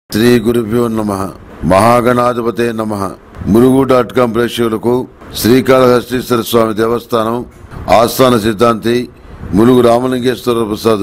శ్రీ గురుభ్యో నమ మహాగణాధిపతే నమ మురుగు డాట్ కాం ప్రేక్షకులకు శ్రీకాళహస్తీశ్వర స్వామి దేవస్థానం ఆస్థాన సిద్ధాంతి ములుగు రామలింగేశ్వర ప్రసాద్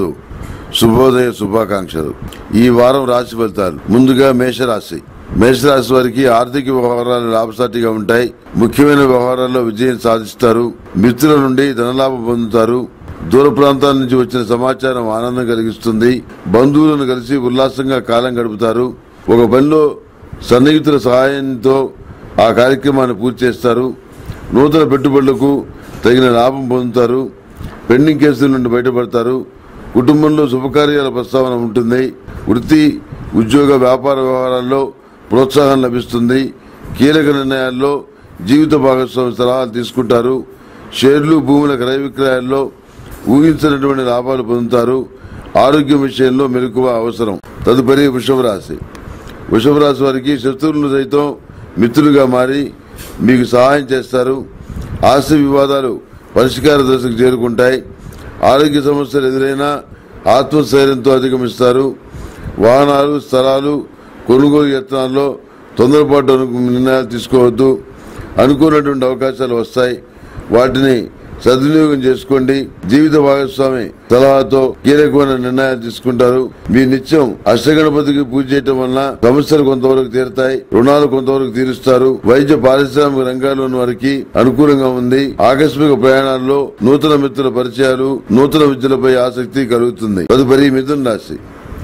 శుభోదయ శుభాకాంక్షలు ఈ వారం రాశి ఫలితాలు ముందుగా మేషరాశి మేషరాశి వారికి ఆర్థిక వ్యవహారాలు లాభసాటిగా ఉంటాయి ముఖ్యమైన వ్యవహారాల్లో విజయం సాధిస్తారు మిత్రుల నుండి ధనలాభం పొందుతారు దూర ప్రాంతాల నుంచి వచ్చిన సమాచారం ఆనందం కలిగిస్తుంది బంధువులను కలిసి ఉల్లాసంగా కాలం గడుపుతారు ఒక పనిలో సన్నిహితుల సహాయంతో ఆ కార్యక్రమాన్ని పూర్తి చేస్తారు నూతన పెట్టుబడులకు తగిన లాభం పొందుతారు పెండింగ్ కేసుల నుండి బయటపడతారు కుటుంబంలో శుభకార్యాల ప్రస్తావన ఉంటుంది వృత్తి ఉద్యోగ వ్యాపార వ్యవహారాల్లో ప్రోత్సాహం లభిస్తుంది కీలక నిర్ణయాల్లో జీవిత భాగస్వామి సలహాలు తీసుకుంటారు షేర్లు భూముల క్రయ విక్రయాల్లో ఊహించినటువంటి లాభాలు పొందుతారు ఆరోగ్యం విషయంలో మెలకువ అవసరం తదుపరి వృషభ రాశి వృషభ రాశి వారికి శత్రువులను సైతం మిత్రులుగా మారి మీకు సహాయం చేస్తారు ఆస్తి వివాదాలు పరిష్కార దశకు చేరుకుంటాయి ఆరోగ్య సమస్యలు ఎదురైనా ఆత్మస్థైర్యంతో అధిగమిస్తారు వాహనాలు స్థలాలు కొనుగోలు యత్నాల్లో తొందరపాటు అను- నిర్ణయాలు తీసుకోవద్దు అనుకున్నటువంటి అవకాశాలు వస్తాయి వాటిని సద్వినియోగం చేసుకోండి జీవిత భాగస్వామి సలహాతో కీలకమైన నిర్ణయాలు తీసుకుంటారు మీ నిత్యం అష్టగణపతికి పూజ చేయటం వలన సమస్యలు కొంతవరకు తీరుతాయి రుణాలు కొంతవరకు తీరుస్తారు వైద్య పారిశ్రామిక రంగాల్లోని వారికి అనుకూలంగా ఉంది ఆకస్మిక ప్రయాణాల్లో నూతన మిత్రుల పరిచయాలు నూతన విద్యలపై ఆసక్తి కలుగుతుంది తదుపరి మిథున రాశి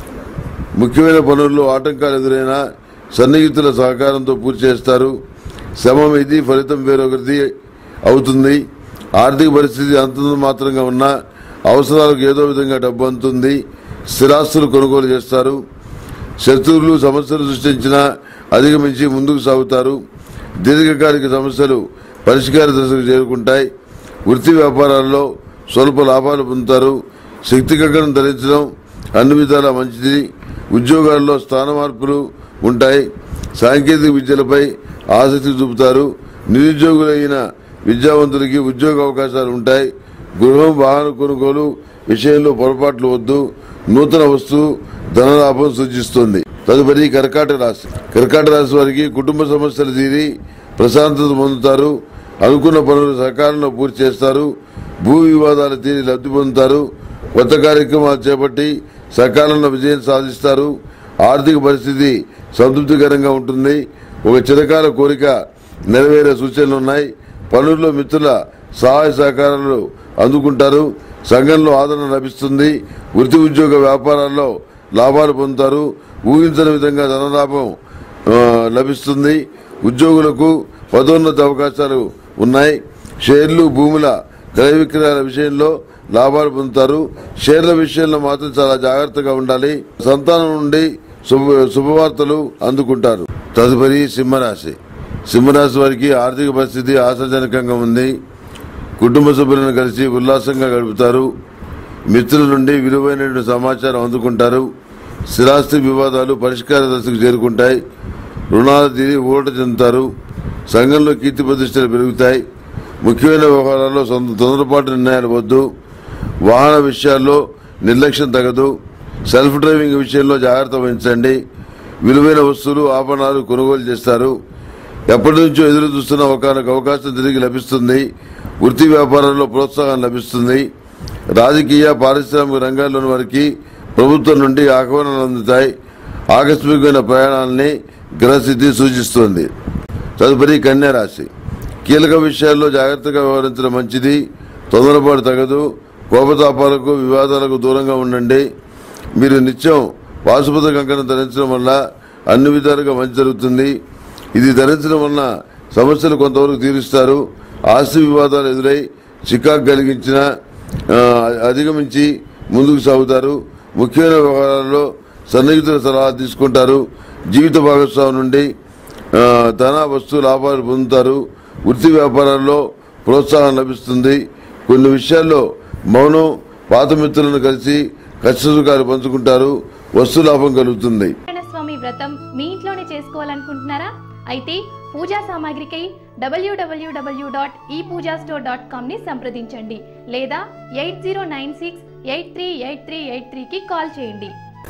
ముఖ్యమైన పనుల్లో ఆటంకాలు ఎదురైనా సన్నిహితుల సహకారంతో పూర్తి చేస్తారు శ్రమం ఇది ఫలితం వేరొకరిది అవుతుంది ఆర్థిక పరిస్థితి అంతంత మాత్రంగా ఉన్నా అవసరాలకు ఏదో విధంగా డబ్బు అందుతుంది స్థిరాస్తులు కొనుగోలు చేస్తారు శత్రువులు సమస్యలు సృష్టించినా అధిగమించి ముందుకు సాగుతారు దీర్ఘకాలిక సమస్యలు పరిష్కార దశకు చేరుకుంటాయి వృత్తి వ్యాపారాల్లో స్వల్ప లాభాలు పొందుతారు శక్తి కంకణం ధరించడం అన్ని విధాలా మంచిది ఉద్యోగాల్లో స్థాన మార్పులు ఉంటాయి సాంకేతిక విద్యలపై ఆసక్తి చూపుతారు నిరుద్యోగులైన విద్యావంతులకి ఉద్యోగ అవకాశాలు ఉంటాయి గృహం వాహన కొనుగోలు విషయంలో పొరపాట్లు వద్దు నూతన వస్తువు ధనలాభం సూచిస్తుంది తదుపరి కర్కాటక రాశి కర్కాటక రాశి వారికి కుటుంబ సమస్యలు తీరి ప్రశాంతత పొందుతారు అనుకున్న పనులు సకాలంలో పూర్తి చేస్తారు భూ వివాదాలు తీరి లబ్ధి పొందుతారు కొత్త కార్యక్రమాలు చేపట్టి సకాలంలో విజయం సాధిస్తారు ఆర్థిక పరిస్థితి సంతృప్తికరంగా ఉంటుంది ఒక చిరకాల కోరిక నెరవేరే సూచనలు ఉన్నాయి పనుల్లో మిత్రుల సహాయ సహకారాలు అందుకుంటారు సంఘంలో ఆదరణ లభిస్తుంది వృత్తి ఉద్యోగ వ్యాపారాల్లో లాభాలు పొందుతారు ఊహించని విధంగా ధనలాభం ఆ, లభిస్తుంది ఉద్యోగులకు పదోన్నత అవకాశాలు ఉన్నాయి షేర్లు భూముల క్రయ విక్రయాల విషయంలో లాభాలు పొందుతారు షేర్ల విషయంలో మాత్రం చాలా జాగ్రత్తగా ఉండాలి సంతానం నుండి శుభ శుభవార్తలు అందుకుంటారు తదుపరి సింహరాశి సింహరాశి వారికి ఆర్థిక పరిస్థితి ఆశాజనకంగా ఉంది కుటుంబ సభ్యులను కలిసి ఉల్లాసంగా గడుపుతారు మిత్రుల నుండి విలువైన సమాచారం అందుకుంటారు స్థిరాస్తి వివాదాలు పరిష్కార దశకు చేరుకుంటాయి రుణాలు తీరి ఊరట చెందుతారు సంఘంలో కీర్తి ప్రతిష్టలు పెరుగుతాయి ముఖ్యమైన వ్యవహారాల్లో సొంత తొందరపాటు నిర్ణయాలు వద్దు వాహన విషయాల్లో నిర్లక్ష్యం తగదు సెల్ఫ్ డ్రైవింగ్ విషయంలో జాగ్రత్త వహించండి విలువైన వస్తువులు ఆభరణాలు కొనుగోలు చేస్తారు ఎప్పటి నుంచో ఎదురు చూస్తున్న ఒకనొక అవకాశం తిరిగి లభిస్తుంది వృత్తి వ్యాపారాల్లో ప్రోత్సాహం లభిస్తుంది రాజకీయ పారిశ్రామిక రంగాల్లోని వారికి ప్రభుత్వం నుండి ఆహ్వానాలు అందుతాయి ఆకస్మికమైన ప్రయాణాలని గ్రహస్థితి సూచిస్తుంది తదుపరి కన్యా రాశి కీలక విషయాల్లో జాగ్రత్తగా వ్యవహరించడం మంచిది తొందరపాటు తగదు కోపతాపాలకు వివాదాలకు దూరంగా ఉండండి మీరు నిత్యం పాశుపత కంకణం ధరించడం వల్ల అన్ని విధాలుగా మంచి జరుగుతుంది ఇది ధరించడం వలన సమస్యలు కొంతవరకు తీరుస్తారు ఆస్తి వివాదాలు ఎదురై చికాకు కలిగించిన ఆ, అధిగమించి ముందుకు సాగుతారు ముఖ్యమైన వ్యవహారాల్లో సన్నిహితుల సలహా తీసుకుంటారు జీవిత భాగస్వామి నుండి ఆ, ధన వస్తు లాభాలు పొందుతారు వృత్తి వ్యాపారాల్లో ప్రోత్సాహం లభిస్తుంది కొన్ని విషయాల్లో మౌనం పాత మిత్రులను కలిసి కష్ట సుఖాలు పంచుకుంటారు వస్తు లాభం కలుగుతుంది నారాయణ స్వామి వ్రతం మీ ఇంట్లోనే చేసుకోవాలనుకుంటున్నారా అయితే పూజా సామాగ్రికై డబ్ల్యూడబ్ల్యూడబ్ల్యూ డాట్ ఈ పూజా స్టోర్ డాట్ కామ్ని సంప్రదించండి లేదా eight zero nine six eight three eight three eight త్రీకి కాల్ చేయండి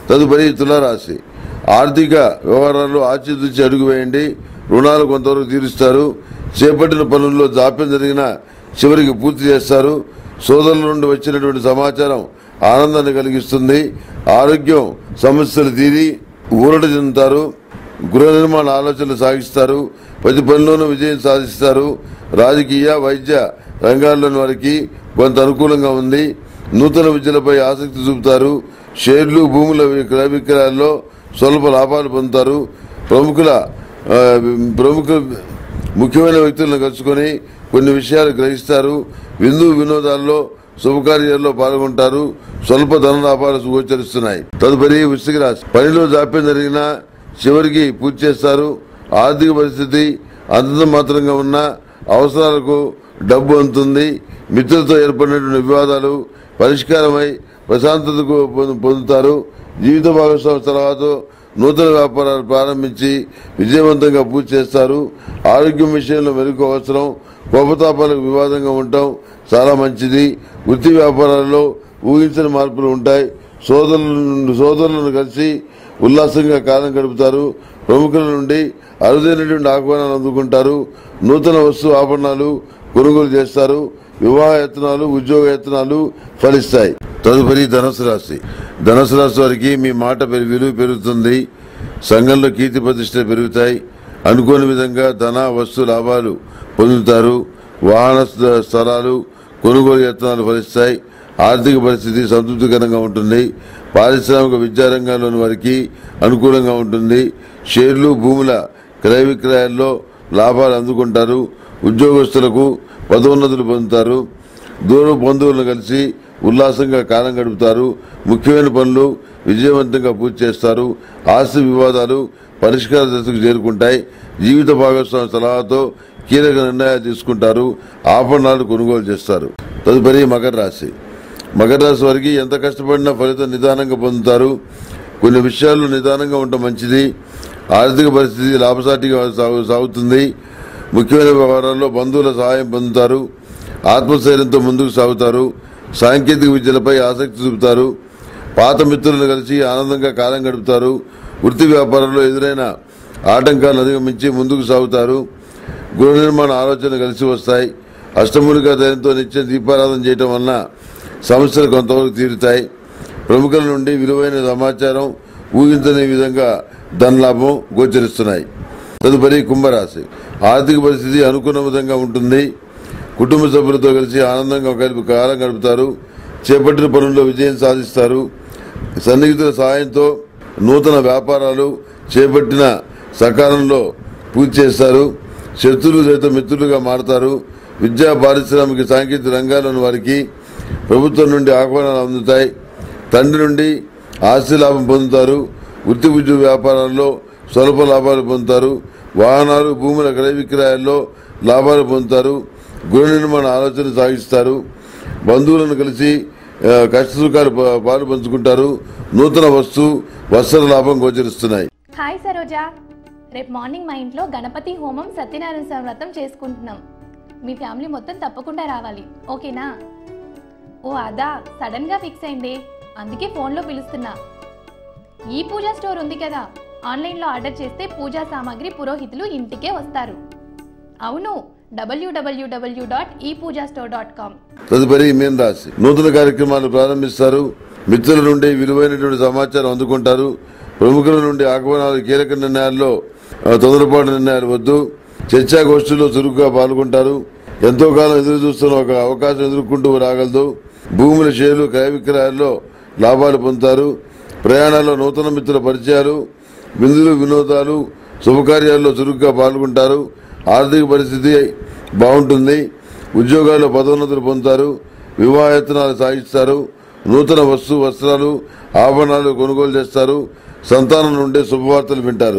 తదుపరి తులారాశి ఆర్థిక వ్యవహారాల్లో ఆచితూచి అడుగు వేయండి రుణాలు కొంతవరకు తీరుస్తారు చేపట్టిన పనుల్లో జాప్యం జరిగిన చివరికి పూర్తి చేస్తారు సోదరుల నుండి వచ్చినటువంటి సమాచారం ఆనందాన్ని కలిగిస్తుంది ఆరోగ్యం సమస్యలు తీరి ఊరట చెందుతారు గృహ నిర్మాణ ఆలోచనలు సాగిస్తారు ప్రతి పనిలోనూ విజయం సాధిస్తారు రాజకీయ వైద్య రంగాల్లోని వారికి కొంత అనుకూలంగా ఉంది నూతన విద్యలపై ఆసక్తి చూపుతారు షేర్లు భూముల క్రయ విక్రయాల్లో స్వల్ప లాభాలు పొందుతారు ప్రముఖుల ఆ, ప్రముఖ ముఖ్యమైన వ్యక్తులను కలుసుకొని కొన్ని విషయాలు గ్రహిస్తారు విందు వినోదాల్లో శుభకార్యాల్లో పాల్గొంటారు స్వల్ప ధన లాభాలు గోచరిస్తున్నాయి తదుపరి వృశ్చిక రాశి పనిలో జాప్యం జరిగినా చివరికి పూర్తి చేస్తారు ఆర్థిక పరిస్థితి అంతంత మాత్రంగా ఉన్న అవసరాలకు డబ్బు అందుతుంది మిత్రులతో ఏర్పడినటువంటి వివాదాలు పరిష్కారమై ప్రశాంతతకు పొందు- పొందుతారు జీవిత భాగస్వామి సలహాతో నూతన వ్యాపారాలు ప్రారంభించి విజయవంతంగా పూర్తి చేస్తారు ఆరోగ్యం విషయంలో మెరుగు అవసరం కోపతాపాలకు వివాదంగా ఉండటం చాలా మంచిది వృత్తి వ్యాపారాల్లో ఊహించని మార్పులు ఉంటాయి సోదరులను సోదరులను కలిసి ఉల్లాసంగా కాలం గడుపుతారు ప్రముఖుల నుండి అరుదైనటువంటి ఆహ్వానాలు అందుకుంటారు నూతన వస్తు ఆభరణాలు కొనుగోలు చేస్తారు వివాహ యత్నాలు ఉద్యోగ యత్నాలు ఫలిస్తాయి తదుపరి ధనుసు రాశి ధనుసు రాశి వారికి మీ మాట పెరి- విలువ పెరుగుతుంది సంఘంలో కీర్తి ప్రతిష్టలు పెరుగుతాయి అనుకోని విధంగా ధన వస్తు లాభాలు పొందుతారు వాహన స్థ- స్థలాలు కొనుగోలు యత్నాలు ఫలిస్తాయి ఆర్థిక పరిస్థితి సంతృప్తికరంగా ఉంటుంది పారిశ్రామిక విద్యారంగంలోని వారికి అనుకూలంగా ఉంటుంది షేర్లు భూముల క్రయ విక్రయాల్లో లాభాలు అందుకుంటారు ఉద్యోగస్తులకు పదోన్నతులు పొందుతారు దూర బంధువులను కలిసి ఉల్లాసంగా కాలం గడుపుతారు ముఖ్యమైన పనులు విజయవంతంగా పూర్తి చేస్తారు ఆస్తి వివాదాలు పరిష్కార దశకు చేరుకుంటాయి జీవిత భాగస్వామి సలహాతో కీలక నిర్ణయాలు తీసుకుంటారు ఆభరణాలు కొనుగోలు చేస్తారు తదుపరి మకర రాశి మకర రాశి వారికి ఎంత కష్టపడినా ఫలితం నిదానంగా పొందుతారు కొన్ని విషయాల్లో నిదానంగా ఉండటం మంచిది ఆర్థిక పరిస్థితి లాభసాటిగా సాగు- సాగుతుంది ముఖ్యమైన వ్యవహారాల్లో బంధువుల సహాయం పొందుతారు ఆత్మస్థైర్యంతో ముందుకు సాగుతారు సాంకేతిక విద్యలపై ఆసక్తి చూపుతారు పాత మిత్రులను కలిసి ఆనందంగా కాలం గడుపుతారు వృత్తి వ్యాపారంలో ఎదురైన ఆటంకాలను అధిగమించి ముందుకు సాగుతారు గృహ నిర్మాణ ఆలోచనలు కలిసి వస్తాయి అష్టమునిగా ధైర్యంతో నిత్యం దీపారాధన చేయటం వలన సమస్యలు కొంతవరకు తీరుతాయి ప్రముఖుల నుండి విలువైన సమాచారం ఊహించని విధంగా ధనలాభం గోచరిస్తున్నాయి తదుపరి కుంభరాశి ఆర్థిక పరిస్థితి అనుకున్న విధంగా ఉంటుంది కుటుంబ సభ్యులతో కలిసి ఆనందంగా కలిపి కాలం గడుపుతారు చేపట్టిన పనుల్లో విజయం సాధిస్తారు సన్నిహితుల సహాయంతో నూతన వ్యాపారాలు చేపట్టిన సకాలంలో పూర్తి చేస్తారు శత్రువులు సైతం మిత్రులుగా మారతారు విద్యా పారిశ్రామిక సాంకేతిక రంగాల్లోని వారికి ప్రభుత్వం నుండి ఆహ్వానాలు అందుతాయి తండ్రి నుండి ఆస్తి లాభం పొందుతారు వృత్తి ఉద్యోగ వ్యాపారాల్లో స్వల్ప లాభాలు పొందుతారు వాహనాలు భూముల క్రయ విక్రయాల్లో లాభాలు పొందుతారు గృహ నిర్మాణ ఆలోచన సాగిస్తారు బంధువులను కలిసి ఆ, కష్టసుఖాలు పా- పాలు పంచుకుంటారు నూతన వస్తు వస్త్ర లాభం గోచరిస్తున్నాయి హాయ్ సరోజ రేపు మార్నింగ్ మా ఇంట్లో గణపతి హోమం సత్యనారాయణ స్వామి వ్రతం చేసుకుంటున్నాం మీ ఫ్యామిలీ మొత్తం తప్పకుండా రావాలి ఓకేనా ఓ అదా సడన్ గా ఫిక్స్ అయింది అందుకే ఫోన్లో పిలుస్తున్నా ఈ పూజా స్టోర్ ఉంది కదా ఆన్లైన్లో ఆర్డర్ చేస్తే పూజా సామాగ్రి పురోహితులు ఇంటికే వస్తారు అవును డబ్ల్యూడబ్ల్యూడబ్ల్యూ డాట్ ఈ పూజా స్టోర్ డాట్ కామ్ తదుపరి మీన రాశి నూతన కార్యక్రమాలు ప్రారంభిస్తారు మిత్రుల నుండి విలువైనటువంటి సమాచారం అందుకుంటారు ప్రముఖుల నుండి ఆహ్వానాలు కీలక నిర్ణయాల్లో ఆ, తొందరపాటు నిర్ణయాలు వద్దు చర్చాగోష్ఠిలో చురుగ్గా పాల్గొంటారు ఎంతో కాలం ఎదురు చూస్తున్న ఒక అవకాశం ఎదుర్కొంటూ రాగలదు భూముల షేర్లు క్రయ విక్రయాల్లో లాభాలు పొందుతారు ప్రయాణాల్లో నూతన మిత్రుల పరిచయాలు విందులు వినోదాలు శుభకార్యాల్లో చురుగ్గా పాల్గొంటారు ఆర్థిక పరిస్థితి బాగుంటుంది ఉద్యోగాల్లో పదోన్నతులు పొందుతారు వివాహయత్నాలు సాగిస్తారు నూతన వస్తు వస్త్రాలు ఆభరణాలు కొనుగోలు చేస్తారు సంతానం నుండి శుభవార్తలు వింటారు